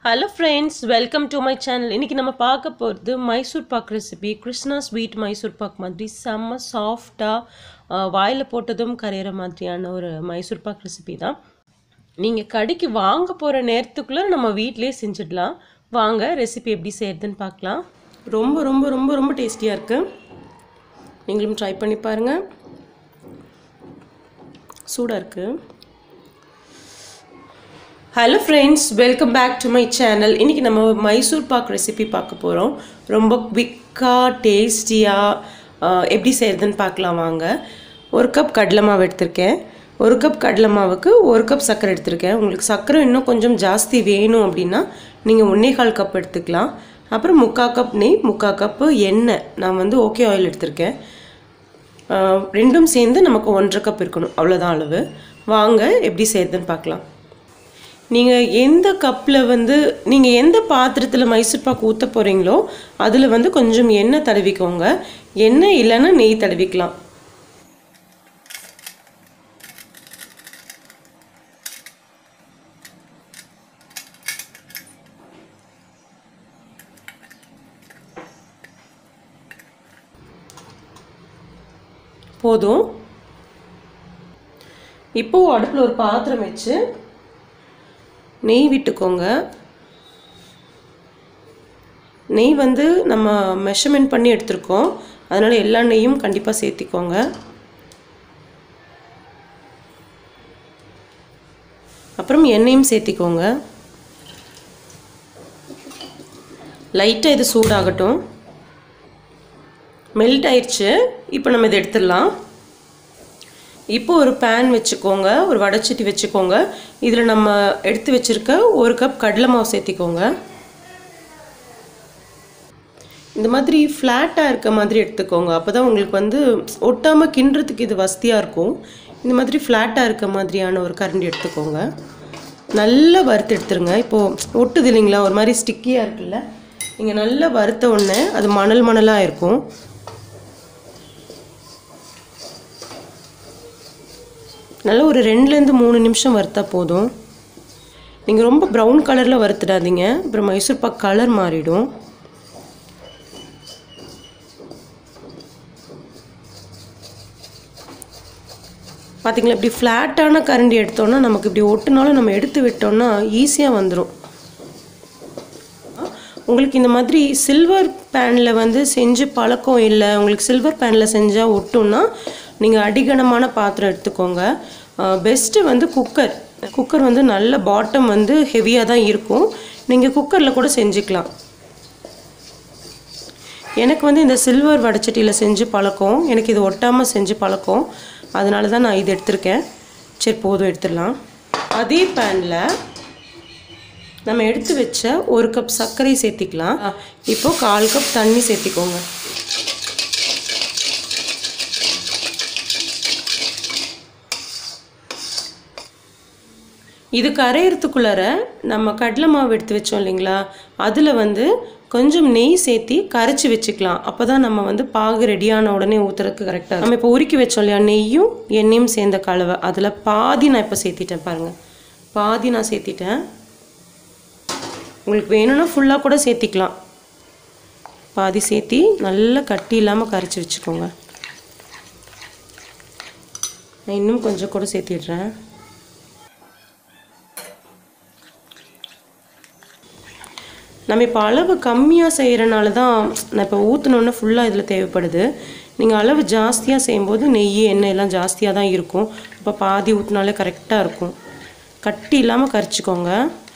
hello friends welcome to my channel இன்றைக்கி நம்ம பார்க்க போகிறது மைசூர் பாக் ரெசிபி கிருஷ்ணா ஸ்வீட் மைசூர் பாக் மாதிரி செம்ம சாஃப்டாக வாயில் போட்டதும் கரையிற மாதிரியான ஒரு மைசூர் பாக் ரெசிபி தான் நீங்கள் கடைக்கு வாங்க போகிற நேரத்துக்குள்ளே நம்ம வீட்டிலே செஞ்சிடலாம் வாங்க ரெசிபி எப்படி செய்யறதுன்னு பார்க்கலாம் ரொம்ப ரொம்ப ரொம்ப ரொம்ப டேஸ்டியாக இருக்குது நீங்களும் ட்ரை பண்ணி பாருங்கள் சூடாக இருக்குது hello friends welcome back to my channel இன்றைக்கி நம்ம மைசூர் பாக் ரெசிபி பார்க்க போகிறோம் ரொம்ப குவிக்காக டேஸ்டியாக எப்படி செய்கிறதுன்னு பார்க்கலாம் வாங்க ஒரு கப் கடலை மாவு எடுத்திருக்கேன் ஒரு கப் கடலை மாவுக்கு ஒரு கப் சர்க்கரை எடுத்திருக்கேன் உங்களுக்கு சர்க்கரை இன்னும் கொஞ்சம் ஜாஸ்தி வேணும் அப்படின்னா நீங்கள் ஒன்றே கால் கப் எடுத்துக்கலாம் அப்புறம் முக்கால் கப் நெய் முக்கால் கப்பு எண்ணெய் நான் வந்து ஓகே ஆயில் எடுத்திருக்கேன் ஆஹ் ரெண்டும் சேர்ந்து நமக்கு ஒன்றரை கப் இருக்கணும் அவ்வளோதான் அளவு வாங்க எப்படி செய்யறதுன்னு பார்க்கலாம் நீங்கள் எந்த கப்பில் வந்து நீங்கள் எந்த பாத்திரத்தில் மைசூர் பாக்கு ஊற்ற போகிறீங்களோ அதில் வந்து கொஞ்சம் எண்ணெய் தடவிக்கோங்க எண்ணெய் இல்லைன்னா நெய் தடவிக்கலாம் போதும் இப்போது அடுப்பில் ஒரு பாத்திரம் வச்சு நெய் விட்டுக்கோங்க நெய் வந்து நம்ம மெஷர்மெண்ட் பண்ணி எடுத்திருக்கோம் அதனால் எல்லா நெய்யும் கண்டிப்பாக சேர்த்திக்கோங்க அப்புறம் எண்ணெயும் சேர்த்திக்கோங்க லைட்டாக இது சூடாகட்டும் மெல்ட் ஆயிடுச்சு இப்போ நம்ம இதை எடுத்துடலாம் இப்போ ஒரு பேன் வச்சுக்கோங்க ஒரு வடைச்சட்டி வச்சுக்கோங்க இதில் நம்ம எடுத்து வச்சுருக்க ஒரு கப் கடலை மாவு சேர்த்திக்கோங்க இந்த மாதிரி ஃப்ளாட்டாக இருக்க மாதிரி எடுத்துக்கோங்க அப்போ தான் உங்களுக்கு வந்து ஒட்டாமல் கிண்டுறதுக்கு இது வசதியாக இருக்கும் இந்த மாதிரி ஃப்ளாட்டாக இருக்க மாதிரியான ஒரு கரண்டி எடுத்துக்கோங்க நல்லா வறுத்து எடுத்துருங்க இப்போது ஒட்டுது இல்லைங்களா ஒரு மாதிரி ஸ்டிக்கியாக இருக்குல்ல நீங்கள் நல்லா வறுத்த உடனே அது மணல் மணலாக இருக்கும் நல்லா ஒரு ரெண்டுலேருந்து மூணு நிமிஷம் வறுத்தா போதும் நீங்கள் ரொம்ப ப்ரௌன் கலரில் வறுத்துடாதீங்க அப்புறம் மைசூர் பாக் கலர் மாறிடும் பார்த்தீங்களா இப்படி ஃப்ளாட்டான கரண்டி எடுத்தோன்னா நமக்கு இப்படி ஒட்டுனாலும் நம்ம எடுத்து விட்டோம்னா ஈஸியாக வந்துடும் உங்களுக்கு இந்த மாதிரி சில்வர் பேனில் வந்து செஞ்சு பழக்கம் இல்லை உங்களுக்கு சில்வர் பேனில் செஞ்சால் ஒட்டும்னா நீங்கள் அடிகனமான பாத்திரம் எடுத்துக்கோங்க பெஸ்ட்டு வந்து குக்கர் குக்கர் வந்து நல்ல பாட்டம் வந்து ஹெவியாக தான் இருக்கும் நீங்கள் குக்கரில் கூட செஞ்சுக்கலாம் எனக்கு வந்து இந்த சில்வர் வடச்சட்டியில் செஞ்சு பழக்கம் எனக்கு இது ஒட்டாமல் செஞ்சு பழக்கம் அதனால தான் நான் இது எடுத்திருக்கேன் சரி போதும் எடுத்துடலாம் அதே பேனில் நம்ம எடுத்து வச்ச ஒரு கப் சர்க்கரை சேர்த்திக்கலாம் இப்போ கால் கப் தண்ணி சேர்த்திக்கோங்க இது கரையிறதுக்குள்ளார நம்ம கடலை மாவு எடுத்து வச்சோம் இல்லைங்களா அதில் வந்து கொஞ்சம் நெய் சேர்த்தி கரைச்சி வச்சுக்கலாம் அப்போ தான் நம்ம வந்து பாகு ரெடியான உடனே ஊற்றுறதுக்கு கரெக்டாக நம்ம இப்போ உருக்கி வச்சோம் இல்லையா நெய்யும் எண்ணெயும் சேர்ந்த கலவை அதில் பாதி நான் இப்போ சேர்த்திட்டேன் பாருங்கள் பாதி நான் சேர்த்திட்டேன் உங்களுக்கு வேணும்னா ஃபுல்லாக கூட சேர்த்திக்கலாம் பாதி சேர்த்தி நல்லா கட்டி இல்லாமல் கரைச்சி வச்சுக்கோங்க நான் இன்னும் கொஞ்சம் கூட சேர்த்திடுறேன் நம்ம இப்போ அளவு கம்மியாக செய்கிறனால தான் நான் இப்போ ஊற்றினோன்னே ஃபுல்லாக இதில் தேவைப்படுது நீங்கள் அளவு ஜாஸ்தியாக செய்யும்போது நெய் எண்ணெய் எல்லாம் ஜாஸ்தியாக தான் இருக்கும் இப்போ பாதி ஊற்றினாலே கரெக்டாக இருக்கும் கட்டி இல்லாமல் கரைச்சிக்கோங்க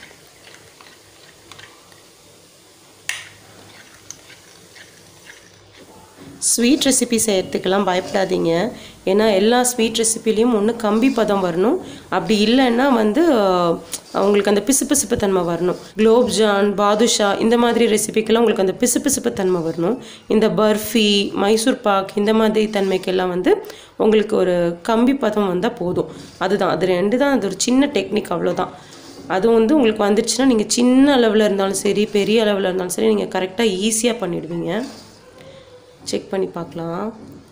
ஸ்வீட் ரெசிபி செய்கிறதுக்கெல்லாம் பயப்படாதீங்க ஏன்னா எல்லா ஸ்வீட் ரெசிபிலையும் ஒன்று கம்பி பதம் வரணும் அப்படி இல்லைன்னா வந்து உங்களுக்கு அந்த பிசுபிசுப்பு தன்மை வரணும் குலோப்ஜான் பாதுஷா இந்த மாதிரி ரெசிபிக்கெல்லாம் உங்களுக்கு அந்த பிசுபிசுப்பு தன்மை வரணும் இந்த பர்ஃபி மைசூர் பாக் இந்த மாதிரி தன்மைக்கெல்லாம் வந்து உங்களுக்கு ஒரு கம்பி பதம் வந்தால் போதும் அதுதான் அது ரெண்டு தான் அது ஒரு சின்ன டெக்னிக் அவ்வளோதான் அது வந்து உங்களுக்கு வந்துடுச்சுன்னா நீங்கள் சின்ன அளவில் இருந்தாலும் சரி பெரிய அளவில் இருந்தாலும் சரி நீங்கள் கரெக்டாக ஈஸியாக பண்ணிடுவீங்க செக் பண்ணி பார்க்கலாம்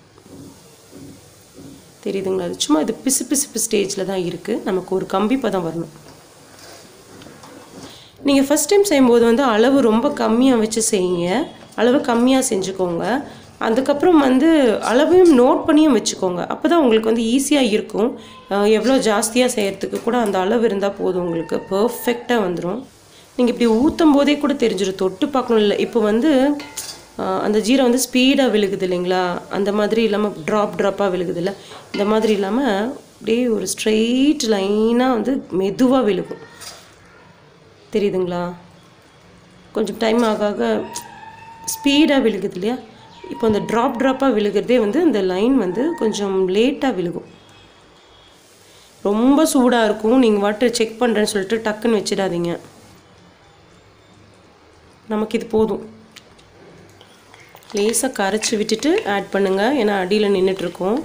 தெரியுதுங்களா அது சும்மா இது பிசு பிசுப்பு ஸ்டேஜில் தான் இருக்குது நமக்கு ஒரு கம்பி பதம் வரணும் நீங்கள் ஃபஸ்ட் டைம் செய்யும்போது வந்து அளவு ரொம்ப கம்மியாக வச்சு செய்யுங்க அளவு கம்மியாக செஞ்சுக்கோங்க அதுக்கப்புறம் வந்து அளவையும் நோட் பண்ணியும் வச்சுக்கோங்க அப்போ தான் உங்களுக்கு வந்து ஈஸியாக இருக்கும் அஹ் எவ்வளோ ஜாஸ்தியாக செய்கிறதுக்கு கூட அந்த அளவு இருந்தால் போதும் உங்களுக்கு பர்ஃபெக்டாக வந்துடும் நீங்கள் இப்படி ஊற்றும் போதே கூட தெரிஞ்சிடும் தொட்டு பார்க்கணும் இல்லை இப்போ வந்து அஹ், அந்த ஜீரை வந்து ஸ்பீடாக விழுகுது இல்லைங்களா அந்த மாதிரி இல்லாமல் ட்ராப் ட்ராப்பாக விழுகுது இல்லை இந்த மாதிரி இல்லாமல் அப்படியே ஒரு ஸ்ட்ரெயிட் லைனாக வந்து மெதுவாக விழுகும் தெரியுதுங்களா கொஞ்சம் டைம் ஆக ஆக ஸ்பீடாக விழுகுது இல்லையா இப்போ அந்த ட்ராப் ட்ராப்பாக விழுகிறதே வந்து அந்த லைன் வந்து கொஞ்சம் லேட்டாக விழுகும் ரொம்ப சூடாக இருக்கும் நீங்கள் வாட்டர் செக் பண்ணுறேன்னு சொல்லிட்டு டக்குன்னு வச்சிடாதீங்க நமக்கு இது போதும் லேசாக கரைச்சி விட்டுட்டு ஆட் பண்ணுங்கள் ஏன்னா அடியில் நின்றுட்டுருக்கோம்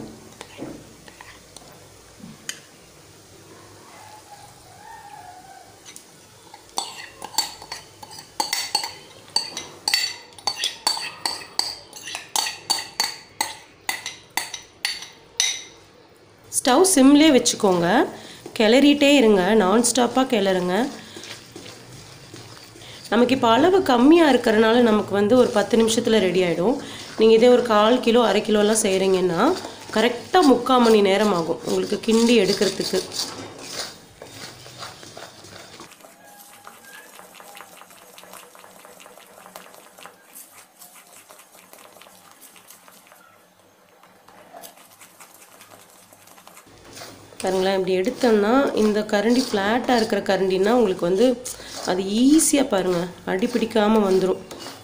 ஸ்டவ் சிம்லேயே வச்சுக்கோங்க கிளறிட்டே இருங்க நான் ஸ்டாப்பாக கிளறுங்க நமக்கு இப்போ அளவு கம்மியாக இருக்கிறனால நமக்கு வந்து ஒரு பத்து நிமிஷத்தில் ரெடி ஆகிடும் நீங்கள் இதே ஒரு கால் கிலோ அரை கிலோலாம் செய்கிறீங்கன்னா கரெக்டாக முக்கால் மணி நேரம் ஆகும் உங்களுக்கு கிண்டி எடுக்கிறதுக்கு பாருங்களேன் இப்படி எடுத்தோம்னா இந்த கரண்டி ஃப்ளாட்டாக இருக்கிற கரண்டினா உங்களுக்கு வந்து அது ஈஸியாக பாருங்கள் அடி பிடிக்காமல் வந்துடும்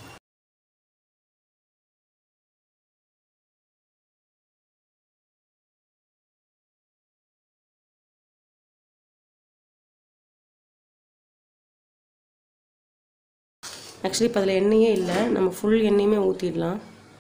ஆக்சுவலி இப்போ அதில் எண்ணெயே இல்லை நம்ம ஃபுல் எண்ணெயுமே ஊற்றிடலாம்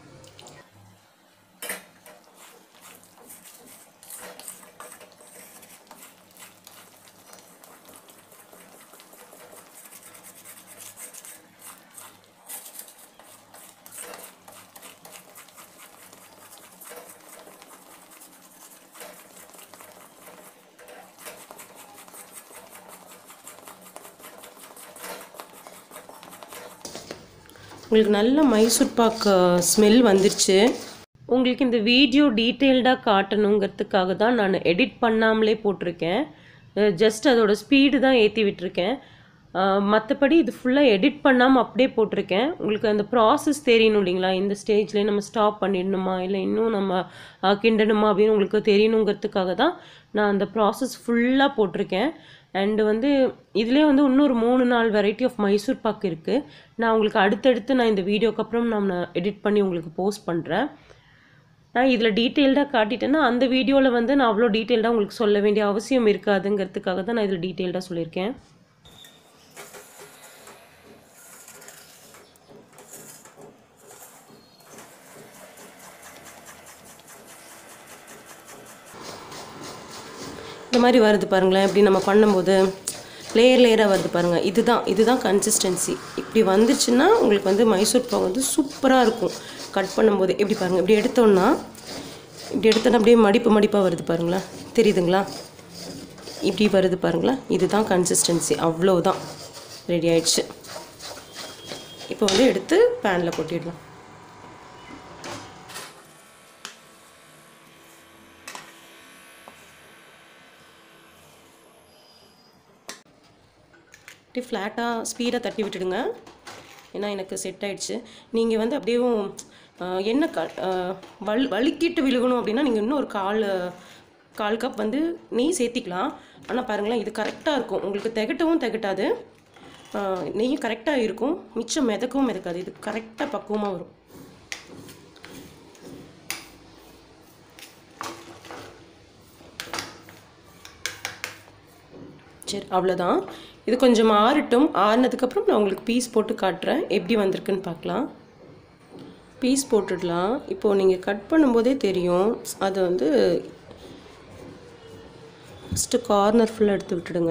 உங்களுக்கு நல்ல மைசூர் பாக் ஸ்மெல் வந்துருச்சு உங்களுக்கு இந்த வீடியோ டீட்டெயில்டாக காட்டணுங்கிறதுக்காக தான் நான் எடிட் பண்ணாமலே போட்டிருக்கேன் ஜஸ்ட் அதோட ஸ்பீடு தான் ஏற்றி விட்டுருக்கேன் மற்றபடி இது ஃபுல்லாக எடிட் பண்ணாமல் அப்படியே போட்டிருக்கேன் உங்களுக்கு அந்த ப்ராசஸ் தெரியணும் இல்லைங்களா இந்த ஸ்டேஜ்லேயே நம்ம ஸ்டாப் பண்ணிடணுமா இல்லை இன்னும் நம்ம அஹ், கிண்டணுமா அப்படின்னு உங்களுக்கு தெரியணுங்கிறதுக்காக தான் நான் அந்த ப்ராசஸ் ஃபுல்லாக போட்டிருக்கேன் அண்டு வந்து இதுலேயே வந்து இன்னொரு மூணு நாலு வெரைட்டி ஆஃப் மைசூர் பாக் இருக்குது நான் உங்களுக்கு அடுத்தடுத்து நான் இந்த வீடியோக்கு அப்புறம் நான் எடிட் பண்ணி உங்களுக்கு போஸ்ட் பண்ணுறேன் நான் இதில் டீட்டெயில்டாக காட்டிட்டேன்னா அந்த வீடியோவில் வந்து நான் அவ்வளோ டீட்டெயில்டாக உங்களுக்கு சொல்ல வேண்டிய அவசியம் இருக்காதுங்கிறதுக்காக தான் நான் இதில் டீட்டெயில்டாக சொல்லியிருக்கேன் இந்த மாதிரி வருது பாருங்களேன் இப்படி நம்ம பண்ணும்போது லேயர் லேயராக வருது பாருங்கள் இதுதான் இதுதான் கன்சிஸ்டன்சி இப்படி வந்துச்சுன்னா உங்களுக்கு வந்து மைசூர் பாக் வந்து சூப்பராக இருக்கும் கட் பண்ணும்போது எப்படி பாருங்கள் இப்படி எடுத்தோம்னா இப்படி எடுத்தோன்னா அப்படியே மடிப்பு மடிப்பாக வருது பாருங்களேன் தெரியுதுங்களா இப்படி வருது பாருங்களேன் இதுதான் கன்சிஸ்டன்சி அவ்வளோதான் ரெடி ஆயிடுச்சு இப்போ வந்து எடுத்து பேனில் கொட்டிடலாம் அப்படியே ஃப்ளாட்டாக ஸ்பீடாக தட்டி விட்டுடுங்க ஏன்னா எனக்கு செட் ஆயிடுச்சு நீங்கள் வந்து அப்படியே ஆஹ், எண்ணெய் க ஆஹ், வல் வலிக்கிட்டு விழுகணும் அப்படின்னா நீங்கள் இன்னும் ஒரு கால் கால் கப் வந்து நெய் சேர்த்திக்கலாம் ஆனால் பாருங்களேன் இது கரெக்டாக இருக்கும் உங்களுக்கு திகட்டவும் திகட்டாது ஆஹ், நெய்யும் கரெக்டாக இருக்கும் மிச்சம் மிதக்கவும் மிதக்காது இது கரெக்டாக பக்குவமாக வரும் சரி அவ்வளோதான் இது கொஞ்சம் ஆறட்டும் ஆறுனதுக்கப்புறம் நான் உங்களுக்கு பீஸ் போட்டு காட்டுறேன் எப்படி வந்திருக்குன்னு பார்க்கலாம் பீஸ் போட்டுடலாம் இப்போது நீங்கள் கட் பண்ணும்போதே தெரியும் அது வந்து ஃபஸ்ட்டு கார்னர் ஃபுல்லாக எடுத்து விட்டுடுங்க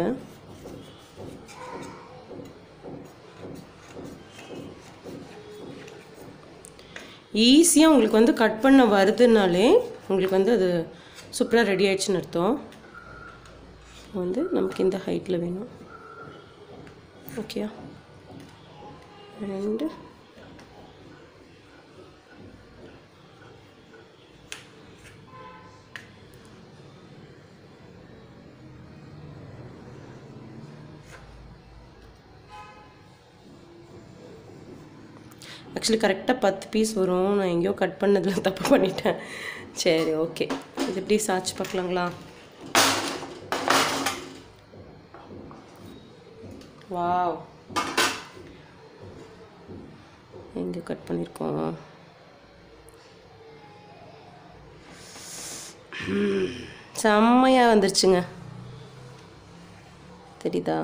ஈஸியாக உங்களுக்கு வந்து கட் பண்ண வருதுனாலே உங்களுக்கு வந்து அது சூப்பராக ரெடி ஆயிடுச்சுன்னு அர்த்தம் வந்து நமக்கு இந்த ஹைட்டில் வேணும் ஓகேயா ரெண்டு ஆக்சுவலி கரெக்டாக பத்து பீஸ் வரும் நான் எங்கேயோ கட் பண்ணதில் தப்பு பண்ணிட்டேன் சரி ஓகே இது எப்படி சாச்சு பார்க்கலாங்களா வாவ் எங்கே கட் பண்ணியிருக்கோம் ம், செம்மையாக வந்துருச்சுங்க தெரியுதா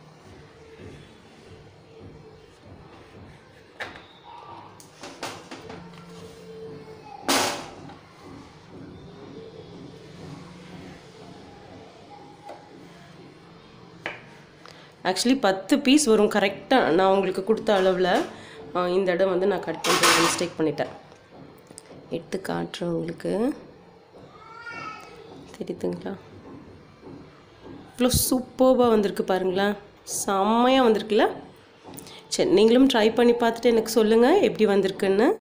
ஆக்சுவலி பத்து பீஸ் வரும் கரெக்டாக நான் உங்களுக்கு கொடுத்த அளவில் இந்த இடம் வந்து நான் கட் பண்ணுறது மிஸ்டேக் பண்ணிட்டேன் எடுத்து காட்டுறேன் உங்களுக்கு தெரியுதுங்களா இவ்வளோ சூப்பர்பாக வந்திருக்கு பாருங்களேன் செம்மையாக வந்திருக்குல்ல சரி நீங்களும் ட்ரை பண்ணி பார்த்துட்டு எனக்கு சொல்லுங்கள் எப்படி வந்திருக்குன்னு